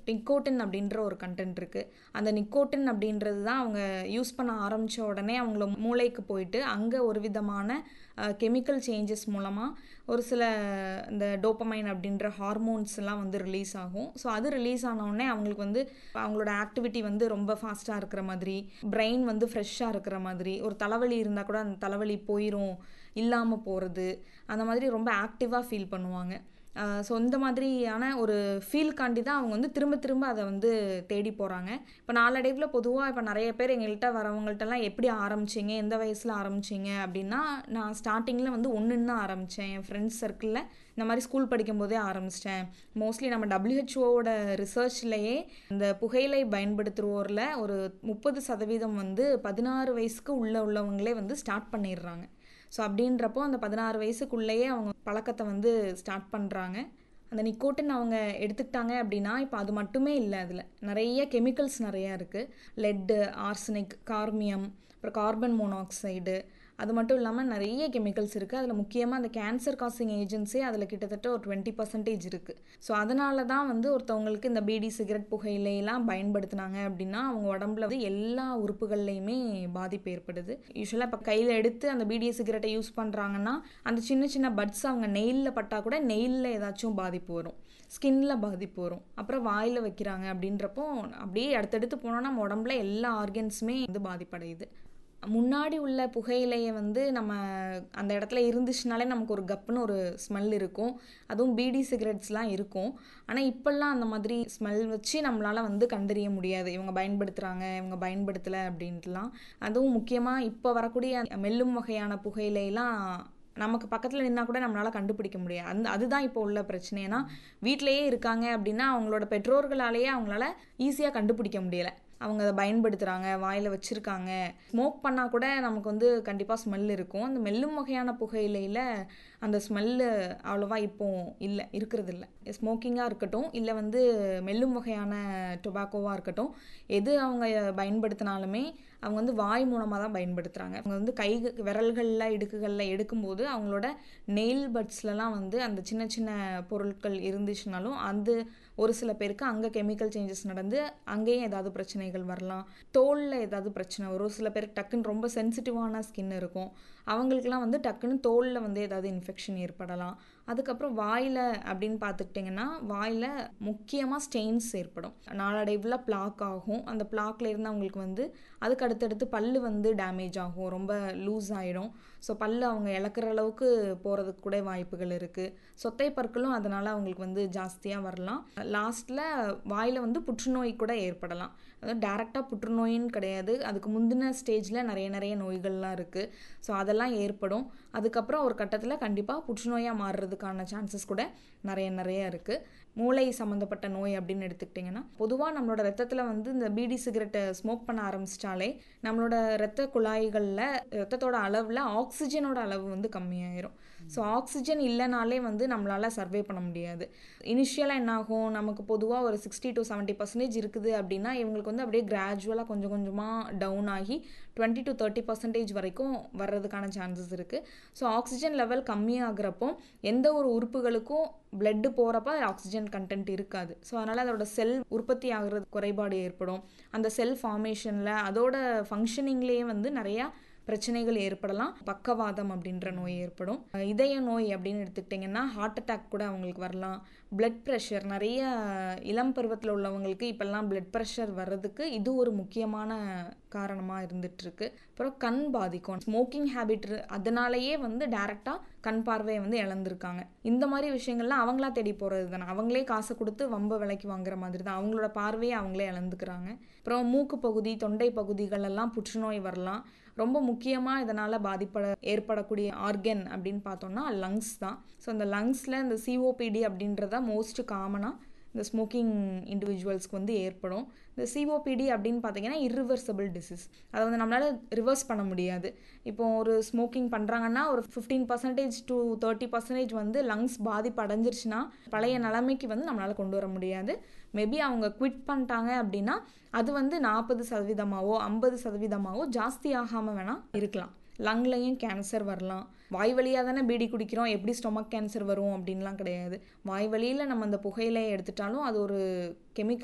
nicotine அப்படின்ற ஒரு content இருக்குது அந்த நிக்கோட்டின் அப்படின்றது தான் அவங்க யூஸ் பண்ண ஆரம்பித்த உடனே அவங்கள மூளைக்கு போயிட்டு அங்கே ஒரு விதமான கெமிக்கல் சேஞ்சஸ் மூலமாக ஒரு சில இந்த டோப்பமைன் அப்படின்ற ஹார்மோன்ஸ்லாம் வந்து ரிலீஸ் ஆகும் ஸோ அது ரிலீஸ் ஆனவுடனே அவங்களுக்கு வந்து அவங்களோட ஆக்டிவிட்டி வந்து ரொம்ப ஃபாஸ்ட்டாக இருக்கிற மாதிரி பிரெயின் வந்து ஃப்ரெஷ்ஷாக இருக்கிற மாதிரி ஒரு தலைவலி இருந்தால் கூட அந்த தலைவலி போயிடும் இல்லாமல் போகிறது அந்த மாதிரி ரொம்ப ஆக்டிவாக ஃபீல் பண்ணுவாங்க ஸோ இந்த மாதிரியான ஒரு ஃபீல்காண்டி தான் அவங்க வந்து திரும்ப திரும்ப அதை வந்து தேடி போகிறாங்க இப்போ நாளடைவில் பொதுவாக இப்போ நிறைய பேர் எங்கள்கிட்ட வரவங்கள்ட்டலாம் எப்படி ஆரம்பிச்சிங்க எந்த வயசில் ஆரம்பிச்சிங்க அப்படின்னா நான் ஸ்டார்டிங்கில் வந்து ஒன்றுன்னு தான் ஆரம்பித்தேன் என் ஃப்ரெண்ட்ஸ் சர்க்கிளில் இந்த மாதிரி ஸ்கூல் படிக்கும்போதே ஆரம்பிச்சிட்டேன் மோஸ்ட்லி நம்ம டபிள்யூஹெச்ஓவோட ரிசர்ச்லேயே இந்த புகையிலை பயன்படுத்துவோரில் ஒரு முப்பது சதவீதம் வந்து பதினாறு வயசுக்கு உள்ள உள்ளவங்களே வந்து ஸ்டார்ட் பண்ணிடுறாங்க ஸோ அப்படின்றப்போ அந்த பதினாறு வயசுக்குள்ளேயே அவங்க பழக்கத்தை வந்து ஸ்டார்ட் பண்ணுறாங்க அந்த நிக்கோட்டின் அவங்க எடுத்துக்கிட்டாங்க அப்படின்னா இப்போ அது மட்டுமே இல்லை அதில் நிறைய கெமிக்கல்ஸ் நிறையா இருக்குது லெட்டு ஆர்சனிக் கார்மியம் அப்புறம் கார்பன் மோனாக்சைடு அது மட்டும் இல்லாமல் நிறைய கெமிக்கல்ஸ் இருக்குது அதில் முக்கியமாக அந்த கேன்சர் காசிங் ஏஜென்சி அதில் கிட்டத்தட்ட ஒரு டுவெண்ட்டி பர்சன்டேஜ் இருக்குது ஸோ அதனால தான் வந்து ஒருத்தவங்களுக்கு இந்த பீடி சிகரெட் புகையிலையெல்லாம் பயன்படுத்தினாங்க அப்படின்னா அவங்க உடம்புல வந்து எல்லா உறுப்புகள்லையுமே பாதிப்பு ஏற்படுது யூஸ்வலாக இப்போ கையில் எடுத்து அந்த பீடி சிகரெட்டை யூஸ் பண்ணுறாங்கன்னா அந்த சின்ன சின்ன பட்ஸ் அவங்க நெயிலில் பட்டால் கூட நெயிலில் ஏதாச்சும் பாதிப்பு வரும் ஸ்கின்ல பாதிப்பு வரும் அப்புறம் வாயில் வைக்கிறாங்க அப்படின்றப்போ அப்படியே அடுத்தடுத்து போனோன்னா நம்ம உடம்புல எல்லா ஆர்கன்ஸுமே வந்து பாதிப்படையுது முன்னாடி உள்ள புகையிலையை வந்து நம்ம அந்த இடத்துல இருந்துச்சுனாலே நமக்கு ஒரு கப்புன்னு ஒரு ஸ்மெல் இருக்கும் அதுவும் பீடி சிகரெட்ஸ்லாம் இருக்கும் ஆனால் இப்போல்லாம் அந்த மாதிரி ஸ்மெல் வச்சு நம்மளால் வந்து கண்டறிய முடியாது இவங்க பயன்படுத்துகிறாங்க இவங்க பயன்படுத்தலை அப்படின்ட்டுலாம் அதுவும் முக்கியமாக இப்போ வரக்கூடிய மெல்லும் வகையான புகையிலையெல்லாம் நமக்கு பக்கத்தில் நின்னா கூட நம்மளால் கண்டுபிடிக்க முடியாது அந்த அதுதான் இப்போ உள்ள பிரச்சனை ஏன்னா வீட்டிலையே இருக்காங்க அப்படின்னா அவங்களோட பெற்றோர்களாலேயே அவங்களால ஈஸியாக கண்டுபிடிக்க முடியலை அவங்க அதை பயன்படுத்துகிறாங்க வாயில் வச்சுருக்காங்க ஸ்மோக் பண்ணால் கூட நமக்கு வந்து கண்டிப்பாக ஸ்மெல் இருக்கும் அந்த மெல்லும் வகையான புகையிலையில் அந்த ஸ்மெல்லு அவ்வளோவா இப்போ இல்லை இருக்கிறது இல்லை ஸ்மோக்கிங்காக இருக்கட்டும் இல்லை வந்து மெல்லும் வகையான டொபாக்கோவாக இருக்கட்டும் எது அவங்க பயன்படுத்தினாலுமே அவங்க வந்து வாய் மூலமாக தான் பயன்படுத்துகிறாங்க அவங்க வந்து கை விரல்களில் இடுக்குகளில் எடுக்கும்போது அவங்களோட நெயில் பட்ஸ்லலாம் வந்து அந்த சின்ன சின்ன பொருட்கள் இருந்துச்சுனாலும் அந்த ஒரு சில பேருக்கு அங்கே கெமிக்கல் சேஞ்சஸ் நடந்து அங்கேயும் ஏதாவது பிரச்சனைகள் வரலாம் தோலில் ஏதாவது பிரச்சனை வரும் சில பேருக்கு டக்குன்னு ரொம்ப சென்சிட்டிவான ஸ்கின் இருக்கும் அவங்களுக்குலாம் வந்து டக்குன்னு தோலில் வந்து ஏதாவது இன்ஃபெக்ஷன் ஏற்படலாம் அதுக்கப்புறம் வாயில் அப்படின்னு பார்த்துக்கிட்டிங்கன்னா வாயில் முக்கியமாக ஸ்டெயின்ஸ் ஏற்படும் நாளடைவில் பிளாக் ஆகும் அந்த பிளாக்ல இருந்து அவங்களுக்கு வந்து அதுக்கு அடுத்தடுத்து பல்லு வந்து டேமேஜ் ஆகும் ரொம்ப லூஸ் ஆகிடும் ஸோ பல்லு அவங்க இழக்கிற அளவுக்கு போகிறதுக்கு கூட வாய்ப்புகள் இருக்குது சொத்தை பற்களும் அதனால் அவங்களுக்கு வந்து ஜாஸ்தியாக வரலாம் லாஸ்ட்டில் வாயில் வந்து புற்றுநோய் கூட ஏற்படலாம் அதாவது டேரெக்டாக புற்றுநோயின்னு கிடையாது அதுக்கு முந்தின ஸ்டேஜில் நிறைய நிறைய நோய்கள்லாம் இருக்குது ஸோ அதெல்லாம் ஏற்படும் அதுக்கப்புறம் ஒரு கட்டத்தில் கண்டிப்பாக புற்றுநோயாக மாறுறதுக்கான சான்சஸ் கூட நிறைய நிறைய இருக்குது மூளை சம்மந்தப்பட்ட நோய் அப்படின்னு எடுத்துக்கிட்டிங்கன்னா பொதுவாக நம்மளோட ரத்தத்தில் வந்து இந்த பீடி சிகரெட்டை ஸ்மோக் பண்ண ஆரம்பிச்சிட்டாலே நம்மளோட ரத்த குழாய்களில் ரத்தத்தோட அளவில் ஆக்சிஜனோட அளவு வந்து கம்மியாயிரும் ஸோ ஆக்சிஜன் இல்லைனாலே வந்து நம்மளால் சர்வே பண்ண முடியாது இனிஷியலாக என்ன ஆகும் நமக்கு பொதுவாக ஒரு சிக்ஸ்டி டு செவன்ட்டி பர்சன்டேஜ் இருக்குது அப்படின்னா இவங்களுக்கு வந்து அப்படியே கிராஜுவலாக கொஞ்சம் கொஞ்சமாக டவுன் ஆகி டுவெண்ட்டி டு தேர்ட்டி பர்சன்டேஜ் வரைக்கும் வர்றதுக்கான சான்சஸ் இருக்குது ஸோ ஆக்சிஜன் லெவல் கம்மியாகிறப்போ எந்த ஒரு உறுப்புகளுக்கும் பிளட்டு போகிறப்ப ஆக்சிஜன் கண்டென்ட் இருக்காது ஸோ அதனால் அதோட செல் உற்பத்தி ஆகிறது குறைபாடு ஏற்படும் அந்த செல் ஃபார்மேஷனில் அதோட ஃபங்க்ஷனிங்லேயே வந்து நிறையா பிரச்சனைகள் ஏற்படலாம் பக்கவாதம் அப்படின்ற நோய் ஏற்படும் இதய நோய் அப்படின்னு எடுத்துக்கிட்டிங்கன்னா ஹார்ட் அட்டாக் கூட அவங்களுக்கு வரலாம் பிளட் ப்ரெஷர் நிறைய இளம் பருவத்தில் உள்ளவங்களுக்கு இப்போல்லாம் பிளட் ப்ரெஷர் வர்றதுக்கு இது ஒரு முக்கியமான காரணமாக இருந்துகிட்ருக்கு அப்புறம் கண் பாதிக்கும் ஸ்மோக்கிங் ஹேபிட் அதனாலேயே வந்து டேரெக்டாக கண் பார்வையை வந்து இழந்திருக்காங்க இந்த மாதிரி விஷயங்கள்லாம் அவங்களா தேடி போகிறது தானே அவங்களே காசை கொடுத்து வம்ப விலைக்கு வாங்குற மாதிரி தான் அவங்களோட பார்வையை அவங்களே இழந்துக்கிறாங்க அப்புறம் மூக்கு பகுதி தொண்டை பகுதிகள் எல்லாம் புற்றுநோய் வரலாம் ரொம்ப முக்கியமாக இதனால் பாதிப்பட ஏற்படக்கூடிய ஆர்கன் அப்படின்னு பார்த்தோம்னா லங்ஸ் தான் ஸோ அந்த லங்ஸில் இந்த சிஓபிடி அப்படின்றத மோஸ்ட் காமனாக இந்த ஸ்மோக்கிங் இண்டிவிஜுவல்ஸ்க்கு வந்து ஏற்படும் இந்த சிஓபிடி அப்படின்னு பார்த்தீங்கன்னா இரிவர்சபிள் டிசீஸ் அதை வந்து நம்மளால் ரிவர்ஸ் பண்ண முடியாது இப்போ ஒரு ஸ்மோக்கிங் பண்ணுறாங்கன்னா ஒரு fifteen percentage to thirty percentage வந்து லங்ஸ் பாதிப்பு அடைஞ்சிருச்சுன்னா பழைய நிலைமைக்கு வந்து நம்மளால் கொண்டு வர முடியாது மேபி அவங்க குவிட் பண்ணிட்டாங்க அப்படின்னா அது வந்து நாற்பது சதவீதமாகவோ ஐம்பது சதவீதமாகவோ ஜாஸ்தி ஆகாமல் வேணால் இருக்கலாம் லங்லையும் கேன்சர் வரலாம் வாய் வழியாக தானே பீடி குடிக்கிறோம் எப்படி ஸ்டொமக் கேன்சர் வரும் அப்படின்லாம் கிடையாது வாய் வழியில் நம்ம அந்த புகையிலையை எடுத்துட்டாலும் அது ஒரு கெமிக்கல்